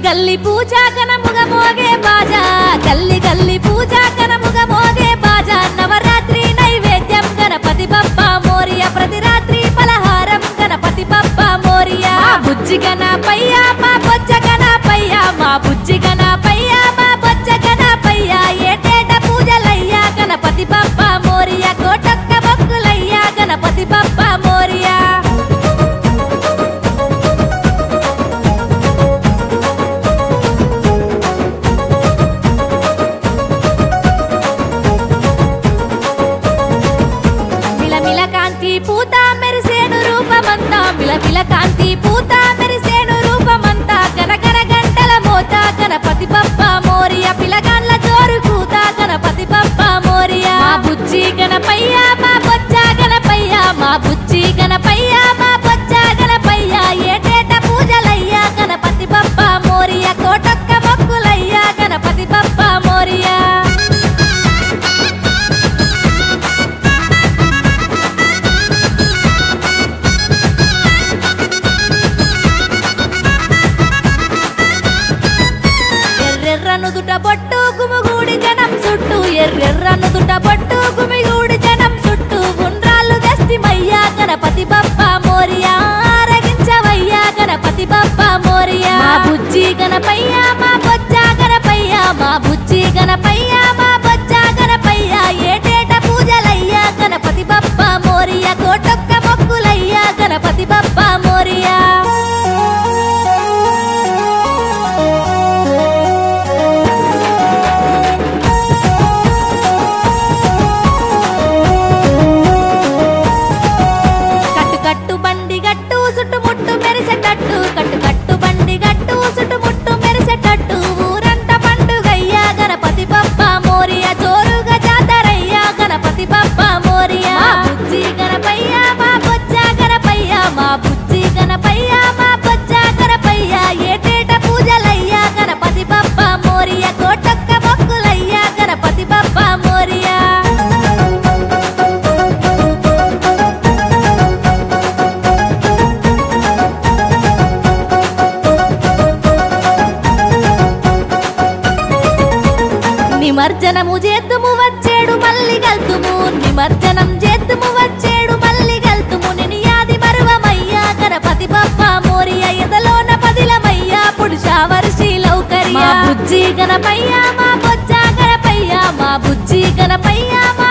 గల్లి పూజా కనముగ మోగే బాజా గల్లి గల్లి పూజా కనముగ మోగే బాజా నవరాత్రి నైవేద్యం గణపతి బప్ప మోరియ ప్రతి రాత్రి పలహారం గణపతి బప్ప మోరియ మా బుజ్జి గణపయ్య మా బొజ్జ గణపయ్య మా బుజ్జి గణపయ్య మా బొజ్జ గణపయ్య ఏటేట పూజలయ్యా గణపతి బప్ప మోరియ కోటొక్క మొక్కులయ్యా గణపతి బప్ప మోరియా మిలమిల కాంతి పూత మెరిసేను రూపమంతా మిలమిల కాంతి పూత మెరిసేను రూపమంతా గనగన గంటల మోత గణపతి బప్ప మోరియ పిలగాన్ల జోరు కూత గణపతి బప్ప మోరియ మా బుజ్జి గణపయ్య మా బొజ్జ గణపయ్య మా బుజ్జి గణపయ్య మా బొజ్జ గణపయ్య ఏటేట పూజలయ్యా గణపతి బప్ప మోరియ కోటొక్క మొక్కులయ్యా గణపతి బప్ప మోరియా ఎర్రెర్రనుదుట బొట్టు గుమిగూడి జనం చుట్టూ ఎర్రెర్రనుదుట బొట్టు గుమిగూడి జనం చుట్టూ ఉండ్రాళ్ళు దస్తిమయ్యా గణపతి బప్ప మోరియా ఆరగించవయ్యా గణపతి బప్ప మోరియా మా బుజ్జి గణపయ్య మా బొజ్జ గణపయ్య మా బుజ్జి గణపయ్య మా బొజ్జ గణపయ్య ఏటేట పూజలయ్యా గణపతి బప్ప మోరియా కోటొక్క మొక్కులయ్యా గణపతి బప్ప మోరియా కట్టు కట్టు బండి గట్టు చుట్టుముట్టు మెరిసేటట్టు కట్టు కట్టు బండి గట్టు చుట్టుముట్టు మెరిసేటట్టు ఊరంతా పండుగయ్యా గణపతి బప్ప మోరియా జోరుగా జాతరయ్యా గణపతి బప్ప మోరియా మా బుజ్జి గణపయ్య మా బొజ్జ గణపయ్య మా బుజ్జి గణపయ్య మా బొజ్జ గణపయ్య ఏటేట పూజలయ్యా గణపతి బప్ప మోరియా కోటొక్క మొక్కులయ్యా గణపతి బప్ప మోరియా నిమర్జనము చేద్దుము వచ్చేడు మల్లి గల్తుము నిమర్జనం చేద్దుము వచ్చేడు మల్లి గల్తుము నిని యాది మరువమయ్యా గణపతి బప్ప మోరియ ఎదలోన పదిలమయ్యా పురుషా వర్షి లౌకర్య మా బుజ్జి గణపయ్య మా బొజ్జ గణపయ్య మా బుజ్జి గణపయ్య మా